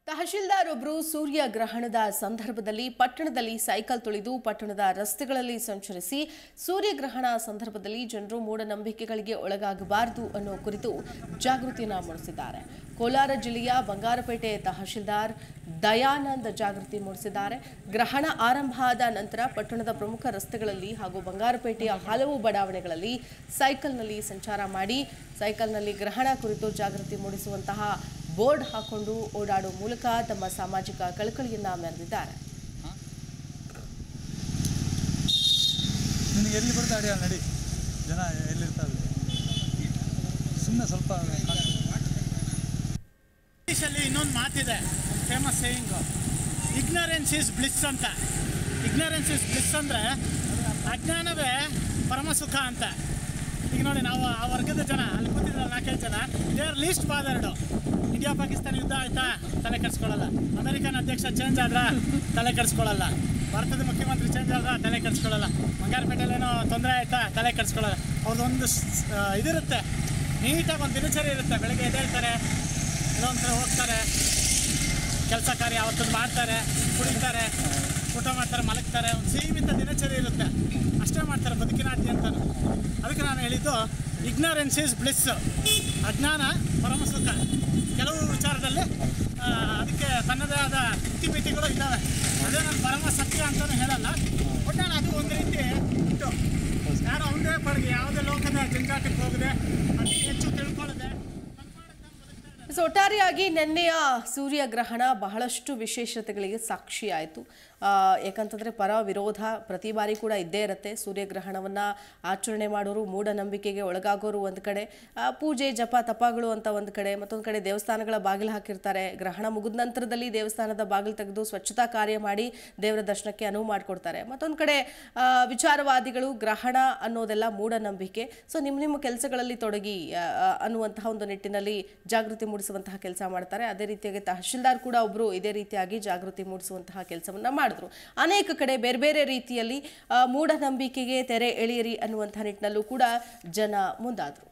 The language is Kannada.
ತಹಶೀಲ್ದಾರ್ ಒಬ್ಬರು ಸೂರ್ಯ ಗ್ರಹಣದ ಸಂದರ್ಭದಲ್ಲಿ ಪಟ್ಟಣದಲ್ಲಿ ಸೈಕಲ್ ತುಳಿದು ಪಟ್ಟಣದ ರಸ್ತೆಗಳಲ್ಲಿ ಸಂಚರಿಸಿ ಸೂರ್ಯಗ್ರಹಣ ಸಂದರ್ಭದಲ್ಲಿ ಜನರು ಮೂಢನಂಬಿಕೆಗಳಿಗೆ ಒಳಗಾಗಬಾರದು ಅನ್ನೋ ಕುರಿತು ಜಾಗೃತಿಯನ್ನ ಮೂಡಿಸಿದ್ದಾರೆ ಕೋಲಾರ ಜಿಲ್ಲೆಯ ಬಂಗಾರಪೇಟೆ ತಹಶೀಲ್ದಾರ್ ದಯಾನಂದ್ ಜಾಗೃತಿ ಮೂಡಿಸಿದ್ದಾರೆ ಗ್ರಹಣ ಆರಂಭ ಆದ ನಂತರ ಪಟ್ಟಣದ ಪ್ರಮುಖ ರಸ್ತೆಗಳಲ್ಲಿ ಹಾಗೂ ಬಂಗಾರಪೇಟೆಯ ಹಲವು ಬಡಾವಣೆಗಳಲ್ಲಿ ಸೈಕಲ್ನಲ್ಲಿ ಸಂಚಾರ ಮಾಡಿ ಸೈಕಲ್ನಲ್ಲಿ ಗ್ರಹಣ ಕುರಿತು ಜಾಗೃತಿ ಮೂಡಿಸುವಂತಹ ಬೋರ್ಡ್ ಹಾಕೊಂಡು ಓಡಾಡುವ ಮೂಲಕ ತಮ್ಮ ಸಾಮಾಜಿಕ ಕಳಕಳಿಯನ್ನ ಮೆರೆದಿದ್ದಾರೆ ನಿನಗೆ ಎಲ್ಲಿ ಬರ್ತಾ ಅಡಿಯ ನಡಿ ಜನ ಎಲ್ಲಿರ್ತಾರೆ ಸುಮ್ಮನೆ ಸ್ವಲ್ಪ ಇಂಗ್ಲೀಷಲ್ಲಿ ಇನ್ನೊಂದು ಮಾತಿದೆ famous saying ignorance is bliss ಅಂತ ಇಗ್ನರೆನ್ಸ್ ಇಸ್ ಬ್ಲಿಸ್ ಅಂದರೆ ಅಜ್ಞಾನವೇ ಪರಮ ಸುಖ ಅಂತ ಈಗ ನೋಡಿ ನಾವು ಆ ವರ್ಗದ ಜನ ಅಲ್ಲಿ ಕೂತಿದ್ರಲ್ಲ ನಾಲ್ಕೈದು ಜನ they are least bothered India Pakistan ಯುದ್ಧ ಆಯ್ತಾ ತಲೆ ಕೆಡಿಸ್ಕೊಳ್ಳಲ್ಲ ಅಮೆರಿಕನ್ ಅಧ್ಯಕ್ಷ ಚೇಂಜ್ ಆದ್ರ ತಲೆ ಕೆಡಿಸ್ಕೊಳ್ಳಲ್ಲ ಭಾರತದ ಮುಖ್ಯಮಂತ್ರಿ ಚೇಂಜ್ ಆದ್ರ ತಲೆ ಕೆಡಿಸ್ಕೊಳ್ಳಲ್ಲ ಬಂಗಾರಪೇಟೆಯಲ್ಲೇನೋ ತೊಂದರೆ ಆಯ್ತಾ ತಲೆ ಕೆಡಿಸ್ಕೊಳ್ಳಲ್ಲ ಅವ್ರದ್ದೊಂದು ಸ್- ಆ, ಇದಿರುತ್ತೆ ನೀಟಾಗಿ ಒಂದು ದಿನಚರಿ ಇರುತ್ತೆ ಬೆಳಗ್ಗೆ ಎದ್ದೇಳ್ತಾರೆ ಇನ್ನೊಂದು ಕಡೆ ಹೋಗ್ತಾರೆ ಕೆಲಸ ಕಾರ್ಯ ಅವತ್ತೊಂದು ಮಾಡ್ತಾರೆ ಕುಡಿತಾರೆ ಊಟ ಮಾಡ್ತಾರೆ ಮಲಗ್ತಾರೆ ಒಂದು ಸೀಮಿತ ದಿನಚರಿ ಇರುತ್ತೆ ಅಷ್ಟೇ ಮಾಡ್ತಾರೆ ಬದುಕಿನಾದ್ಯಂತ ಅದಕ್ಕೆ ನಾನು ಹೇಳಿದ್ದು ಇಗ್ನರೆನ್ಸ್ ಈಸ್ ಬ್ಲಿಸ್ ಅಜ್ಞಾನ ಪರಮ ಸುಖ ಕೆಲವು ವಿಚಾರದಲ್ಲಿ ಆ, ಅದಕ್ಕೆ ತನ್ನದೇ ಆದ ಇತಿಮಿತಿಗಳು ಇದ್ದಾವೆ ಅದೇ ನಾನು ಪರಮ ಸತ್ಯ ಅಂತಲೂ ಹೇಳಲ್ಲ ಒಟ್ಟಾರೆ ಅದು ಒಂದು ರೀತಿ ಇತ್ತು ಯಾರು ಅವನದೇ ಪಡೆಗೆ ಯಾವುದೇ ಲೋಕದ ಜಂಜಾಟಕ್ಕೆ ಹೋಗದೆ ಅತಿ ಹೆಚ್ಚು ತಿಳ್ಕೊಳ್ಳದೆ ಸೊ ಒಟ್ಟಾರೆಯಾಗಿ ನಿನ್ನೆಯ ಸೂರ್ಯಗ್ರಹಣ ಬಹಳಷ್ಟು ವಿಶೇಷತೆಗಳಿಗೆ ಸಾಕ್ಷಿಯಾಯಿತು ಆ, ಯಾಕಂತಂದ್ರೆ ಪರ ವಿರೋಧ ಪ್ರತಿ ಬಾರಿ ಕೂಡ ಇದ್ದೇ ಇರುತ್ತೆ ಸೂರ್ಯಗ್ರಹಣವನ್ನ ಆಚರಣೆ ಮಾಡೋರು ಮೂಢನಂಬಿಕೆಗೆ ಒಳಗಾಗೋರು ಒಂದು ಕಡೆ ಆ, ಪೂಜೆ ಜಪ ತಪಗಳು ಅಂತ ಒಂದು ಕಡೆ ಮತ್ತೊಂದು ಕಡೆ ದೇವಸ್ಥಾನಗಳ ಬಾಗಿಲು ಹಾಕಿರ್ತಾರೆ ಗ್ರಹಣ ಮುಗಿದ ನಂತರದಲ್ಲಿ ದೇವಸ್ಥಾನದ ಬಾಗಿಲು ತೆಗೆದು ಸ್ವಚ್ಛತಾ ಕಾರ್ಯ ಮಾಡಿ ದೇವರ ದರ್ಶನಕ್ಕೆ ಅನುವು ಮಾಡಿಕೊಡ್ತಾರೆ ಮತ್ತೊಂದು ಕಡೆ ಆ, ವಿಚಾರವಾದಿಗಳು ಗ್ರಹಣ ಅನ್ನೋದೆಲ್ಲ ಮೂಢನಂಬಿಕೆ ಸೊ ನಿಮ್ಮ ನಿಮ್ಮ ಕೆಲಸಗಳಲ್ಲಿ ತೊಡಗಿ ಆ, ಆ, ಅನ್ನುವಂತಹ ಒಂದು ನಿಟ್ಟಿನಲ್ಲಿ ಜಾಗೃತಿ ಮೂಡಿಸುವಂತಹ ಕೆಲಸ ಮಾಡ್ತಾರೆ ಅದೇ ರೀತಿಯಾಗಿ ತಹಶೀಲ್ದಾರ್ ಕೂಡ ಒಬ್ಬರು ಇದೇ ರೀತಿಯಾಗಿ ಜಾಗೃತಿ ಮೂಡಿಸುವಂತಹ ಕೆಲಸವನ್ನ ಮಾಡಿದ್ರು ಅನೇಕ ಕಡೆ ಬೇರೆ ಬೇರೆ ರೀತಿಯಲ್ಲಿ ಆ, ಮೂಢನಂಬಿಕೆಗೆ ತೆರೆ ಎಳೆಯಿರಿ ಅನ್ನುವಂತಹ ನಿಟ್ಟಿನಲ್ಲೂ ಕೂಡ ಜನ ಮುಂದಾದರು